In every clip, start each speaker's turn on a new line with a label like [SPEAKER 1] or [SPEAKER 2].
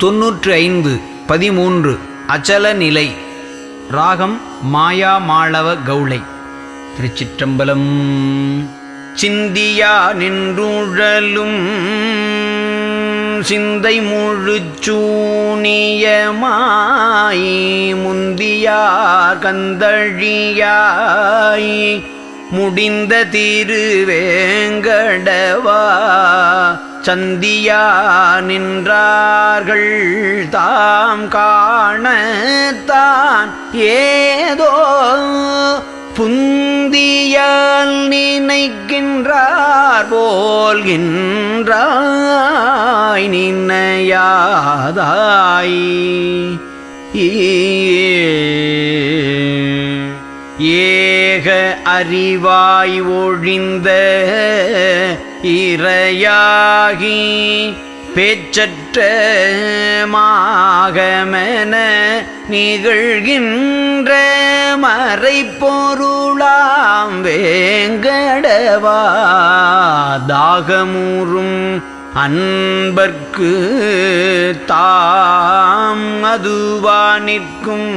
[SPEAKER 1] தொன்னூற்று ஐந்து பதிமூன்று அச்சல நிலை ராகம் மாயா மாளவ கௌளை திருச்சிற்றம்பலம் சிந்தியா நின்றுழலும் சிந்தை முழுச்சூனியமாய் முந்தியார் கந்தழியாய் முடிந்த திருவேங்கடவா சந்தியா நின்றார்கள் தாம் காணத்தான் ஏதோ புந்தியால் நினைக்கின்றார் போல்கின்றாய் நினையாதாய் ஏக அறிவாய் ஒழிந்த இரையாகி பேச்சற்ற மாகமென நிகழ்கின்ற மறைப்பொருளாம் வேங்கடவா தாகமூறும் அன்பர்க்கு தாம் அதுவா நிற்கும்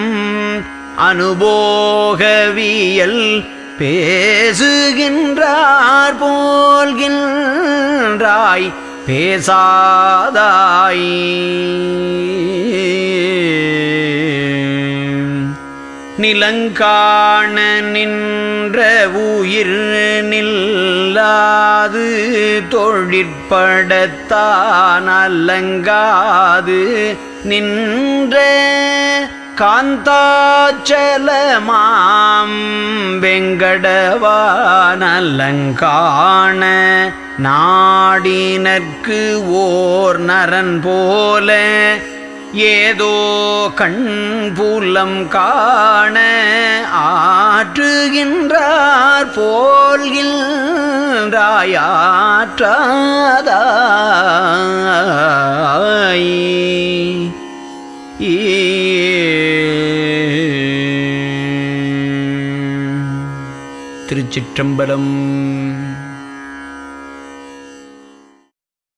[SPEAKER 1] அனுபோகவியல் பேசுகின்றார் போல்கின்றாய் பேசாதாய் நிலங்காண நின்ற உயிர் நில்லாது தொழிற்படத்தான் அல்லங்காது நின்ற காந்தாச்சலமாம் வெங்கடவா நல்லங்காண நாடினர்க்கு ஓர் நரன் போல ஏதோ கண்புலம் காண ஆற்றுகின்றார் போல்கின்றாயாற்றாதாய் திருச்சிற்றம்பலம்